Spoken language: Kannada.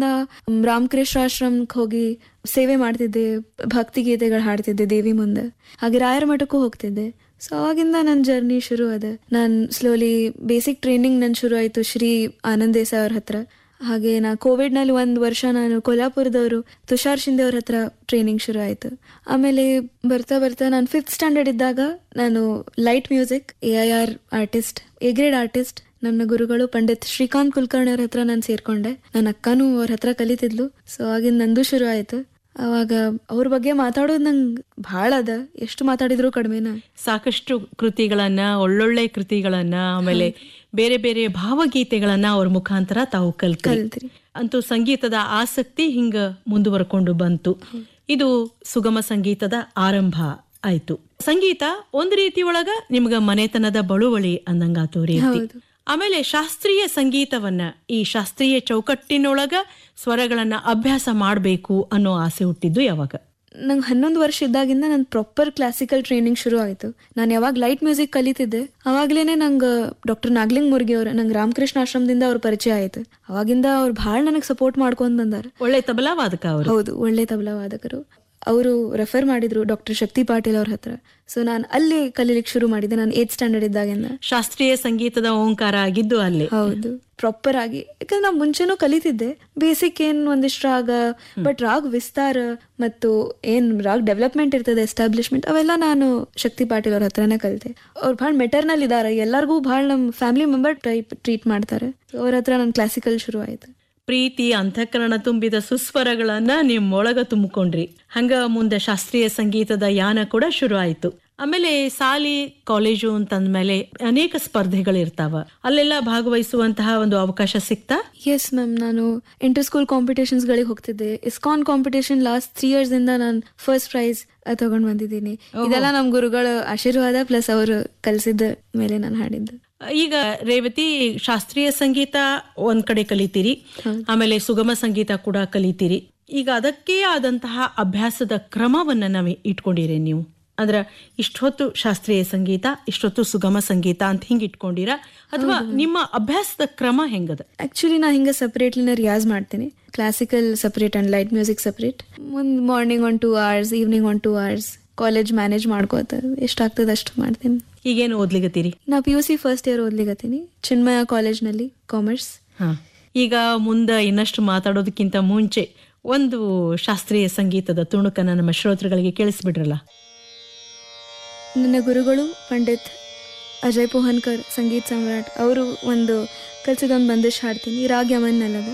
ನಾ ರಾಮಕೃಷ್ಣ ಆಶ್ರಮಕ್ಕೆ ಹೋಗಿ ಸೇವೆ ಮಾಡ್ತಿದ್ದೆ ಭಕ್ತಿ ಗೀತೆಗಳು ಹಾಡ್ತಿದ್ದೆ ದೇವಿ ಮುಂದೆ ಹಾಗೆ ರಾಯರ ಮಠಕ್ಕೂ ಹೋಗ್ತಿದ್ದೆ ಸೊ ಅವಾಗಿಂದ ನನ್ನ ಜರ್ನಿ ಶುರು ಅದ ನಾನು ಸ್ಲೋಲಿ ಬೇಸಿಕ್ ಟ್ರೈನಿಂಗ್ ನನ್ ಶುರು ಆಯ್ತು ಶ್ರೀ ಆನಂದ್ ದೇಸಾಯಿ ಅವ್ರ ಹತ್ರ ಹಾಗೆ ನಾ ಕೋವಿಡ್ ನಲ್ಲಿ ಒಂದ್ ವರ್ಷ ನಾನು ಕೊಲ್ಹಾಪುರದವರು ತುಷಾರ್ ಶಿಂದೆ ಅವ್ರ ಹತ್ರ ಟ್ರೈನಿಂಗ್ ಶುರು ಆಯ್ತು ಆಮೇಲೆ ಬರ್ತಾ ಬರ್ತಾ ನಾನು ಫಿಫ್ತ್ ಸ್ಟ್ಯಾಂಡರ್ಡ್ ಇದ್ದಾಗ ನಾನು light music A I R artist A grade artist ನನ್ನ ಗುರುಗಳು ಪಂಡಿತ್ ಶ್ರೀಕಾಂತ್ ಕುಲಕರ್ಣಿ ಅವ್ರ ಹತ್ರ ನಾನು ಸೇರ್ಕೊಂಡೆ ನನ್ನ ಅಕ್ಕನೂ ಅವ್ರ ಹತ್ರ ಕಲಿತಿದ್ಲು ಸೊ ಆಗಿಂದ ನಂದು ಶುರು ಆಯ್ತು ಅವಾಗ ಅವ್ರ ಬಗ್ಗೆ ಮಾತಾಡೋದು ನಂಗೆ ಭಾಳ ಅದ ಎಷ್ಟು ಮಾತಾಡಿದ್ರು ಕಡಿಮೆನ ಸಾಕಷ್ಟು ಕೃತಿಗಳನ್ನ ಒಳ್ಳೊಳ್ಳೆ ಕೃತಿಗಳನ್ನ ಆಮೇಲೆ ಬೇರೆ ಬೇರೆ ಭಾವಗೀತೆಗಳನ್ನ ಅವ್ರ ಮುಖಾಂತರ ತಾವು ಕಲ್ತ್ರಿ ಕಲ್ತ್ರಿ ಅಂತೂ ಸಂಗೀತದ ಆಸಕ್ತಿ ಹಿಂಗ ಮುಂದುವರ್ಕೊಂಡು ಬಂತು ಇದು ಸುಗಮ ಸಂಗೀತದ ಆರಂಭ ಆಯ್ತು ಸಂಗೀತ ಒಂದ್ ರೀತಿ ಒಳಗ ನಿಮ್ಗ ಮನೆತನದ ಬಳುವಳಿ ಅಂದಂಗಾತು ರೀತಿ ಹೌದು. ಆಮೇಲೆ ಶಾಸ್ತ್ರೀಯ ಸಂಗೀತವನ್ನ ಈ ಶಾಸ್ತ್ರೀಯ ಚೌಕಟ್ಟಿನೊಳಗ ಸ್ವರಗಳನ್ನ ಅಭ್ಯಾಸ ಮಾಡಬೇಕು ಅನ್ನೋ ಆಸೆ ಹುಟ್ಟಿದ್ದು ಯಾವಾಗ ನಂಗೆ ಹನ್ನೊಂದು ವರ್ಷ ಇದ್ದಾಗಿಂದ ನನ್ನ ಪ್ರಾಪರ್ ಕ್ಲಾಸಿಕಲ್ ಟ್ರೈನಿಂಗ್ ಶುರು ಆಯಿತು ನಾನು ಯಾವಾಗ ಲೈಟ್ ಮ್ಯೂಸಿಕ್ ಕಲಿತಿದ್ದೆ ಅವಾಗ್ಲೇನೆ ನಂಗೆ ಡಾಕ್ಟರ್ ನಾಗ್ಲಿಂಗ್ ಮುರ್ಗಿ ಅವ್ರ ನಂಗೆ ರಾಮಕೃಷ್ಣ ಆಶ್ರಮದಿಂದ ಅವ್ರ ಪರಿಚಯ ಆಯ್ತು ಅವಾಗಿಂದ ಅವ್ರು ಭಾಳ ನನಗೆ ಸಪೋರ್ಟ್ ಮಾಡ್ಕೊಂಡ್ ಬಂದಾರ ಒಳ್ಳೆ ತಬಲಾ ವಾದಕ ಅವರು ಹೌದು ಒಳ್ಳೆ ತಬಲಾ ವಾದಕರು ಅವರು ರೆಫರ್ ಮಾಡಿದ್ರು ಡಾಕ್ಟರ್ ಶಕ್ತಿ ಪಾಟೀಲ್ ಅವ್ರ ಹತ್ರ ಸೊ ನಾನು ಅಲ್ಲಿ ಕಲೀಲಿಕ್ಕೆ ಶುರು ಮಾಡಿದ್ದೆ ನಾನು ಏತ್ ಸ್ಟ್ಯಾಂಡರ್ಡ್ ಇದ್ದಾಗಿಂದ ಶಾಸ್ತ್ರೀಯ ಸಂಗೀತದ ಓಂಕಾರ ಆಗಿದ್ದು ಅಲ್ಲೇ ಹೌದು ಪ್ರಾಪರ್ ಆಗಿ ಯಾಕಂದ್ರೆ ನಾ ಮುಂಚೆನೂ ಕಲಿತಿದ್ದೆ ಬೇಸಿಕ್ ಏನ್ ಒಂದಿಷ್ಟು ರಾಗ ಬಟ್ ರಾಗ್ ವಿಸ್ತಾರ ಮತ್ತು ಏನ್ ರಾಗ್ ಡೆವಲಪ್ಮೆಂಟ್ ಇರ್ತದೆ ಎಸ್ಟಾಬ್ಲಿಷ್ಮೆಂಟ್ ಅವೆಲ್ಲ ನಾನು ಶಕ್ತಿ ಪಾಟೀಲ್ ಅವ್ರ ಹತ್ರನೇ ಕಲಿತೆ ಅವ್ರು ಭಾಳ ಮೆಟರ್ನಲ್ ಇದಾರೆ ಎಲ್ಲರಿಗೂ ಭಾಳ ನಮ್ಮ ಫ್ಯಾಮಿಲಿ ಮೆಂಬರ್ ಟೈಪ್ ಟ್ರೀಟ್ ಮಾಡ್ತಾರೆ ಅವ್ರ ಹತ್ರ ನನ್ನ ಕ್ಲಾಸಿಕಲ್ ಶುರು ಆಯ್ತು ಪ್ರೀತಿ ಅಂತಃಕರಣ ತುಂಬಿದ ಸುಸ್ವರಗಳನ್ನ ನಿಮ್ಮೊಳಗ ತುಂಬಿಕೊಂಡ್ರಿ ಹಂಗ ಮುಂದೆ ಶಾಸ್ತ್ರೀಯ ಸಂಗೀತದ ಯಾನ ಕೂಡ ಶುರು ಆಯ್ತು ಆಮೇಲೆ ಸಾಲಿ ಕಾಲೇಜು ಅಂತಂದ್ಮೇಲೆ ಅನೇಕ ಸ್ಪರ್ಧೆಗಳಿರ್ತಾವ ಅಲ್ಲೆಲ್ಲ ಭಾಗವಹಿಸುವಂತಹ ಒಂದು ಅವಕಾಶ ಸಿಕ್ತಾ ಎಸ್ ಮ್ಯಾಮ್ ನಾನು ಇಂಟರ್ ಸ್ಕೂಲ್ ಕಾಂಪಿಟೇಷನ್ಸ್ಗಳಿಗೆ ಹೋಗ್ತಿದ್ದೆ ISKCON competition last three years ಇಂದ ನಾನು ಫಸ್ಟ್ ಪ್ರೈಸ್ ತಗೊಂಡ್ ಬಂದಿದ್ದೀನಿ ಇದೆಲ್ಲ ನಮ್ಮ ಗುರುಗಳ ಆಶೀರ್ವಾದ ಪ್ಲಸ್ ಅವರು ಕಲಿಸಿದ ಮೇಲೆ ನಾನು ಹಾಡಿದ್ದು ಈಗ ರೇವತಿ ಶಾಸ್ತ್ರೀಯ ಸಂಗೀತ ಒಂದ್ ಕಡೆ ಕಲಿತೀರಿ ಆಮೇಲೆ ಸುಗಮ ಸಂಗೀತ ಕೂಡ ಕಲಿತೀರಿ ಈಗ ಅದಕ್ಕೇ ಆದಂತಹ ಅಭ್ಯಾಸದ ಕ್ರಮವನ್ನ ನಾವು ಇಟ್ಕೊಂಡಿರಿ ನೀವು ಅಂದ್ರ ಇಷ್ಟೊತ್ತು ಶಾಸ್ತ್ರೀಯ ಸಂಗೀತ ಇಷ್ಟೊತ್ತು ಸುಗಮ ಸಂಗೀತ ಅಂತ ಹಿಂಗ್ ಇಟ್ಕೊಂಡಿರಾ ಅಥವಾ ನಿಮ್ಮ ಅಭ್ಯಾಸದ ಕ್ರಮ ಹೆಂಗದ ಆಕ್ಚುಲಿ ನಾ ಹಿಂಗೆ ಸಪ್ರೇಟ್ಲಿನ ರಿಯಾಜ್ ಮಾಡ್ತೀನಿ classical separate and light music separate ಒಂದು morning one two hours evening one two hours college manage ಮಾಡ್ಕೋತ ಎಷ್ಟಾಗ್ತದೆ ಅಷ್ಟು ಮಾಡ್ತೀನಿ ಈಗೇನು ಓದ್ಲಿಗತ್ತೀರಿ ನಾ P U C first year ಓದ್ಲಿಗತ್ತೀನಿ ಚಿನ್ಮಯ ಕಾಲೇಜ್ನಲ್ಲಿ ಕಾಮರ್ಸ್ ಹಾ ಈಗ ಮುಂದೆ ಇನ್ನಷ್ಟು ಮಾತಾಡೋದಕ್ಕಿಂತ ಮುಂಚೆ ಒಂದು ಶಾಸ್ತ್ರೀಯ ಸಂಗೀತದ ತುಣುಕನ್ನ ನಮ್ಮ ಶ್ರೋತೃಗಳಿಗೆ ಕೇಳಿಸ್ಬಿಡ್ರಲ್ಲ ನನ್ನ ಗುರುಗಳು ಪಂಡಿತ್ ಅಜಯ್ ಪೋಹನ್ಕರ್ ಸಂಗೀತ್ ಸಮ್ರಾಟ್ ಅವರು ಒಂದು ಕಲ್ಸಿದ ಒಂದು ಬಂದಿಶ್ ಹಾಡ್ತೀನಿ ರಾಗ್ ಯಮನ್ ಅಲ್ಲದ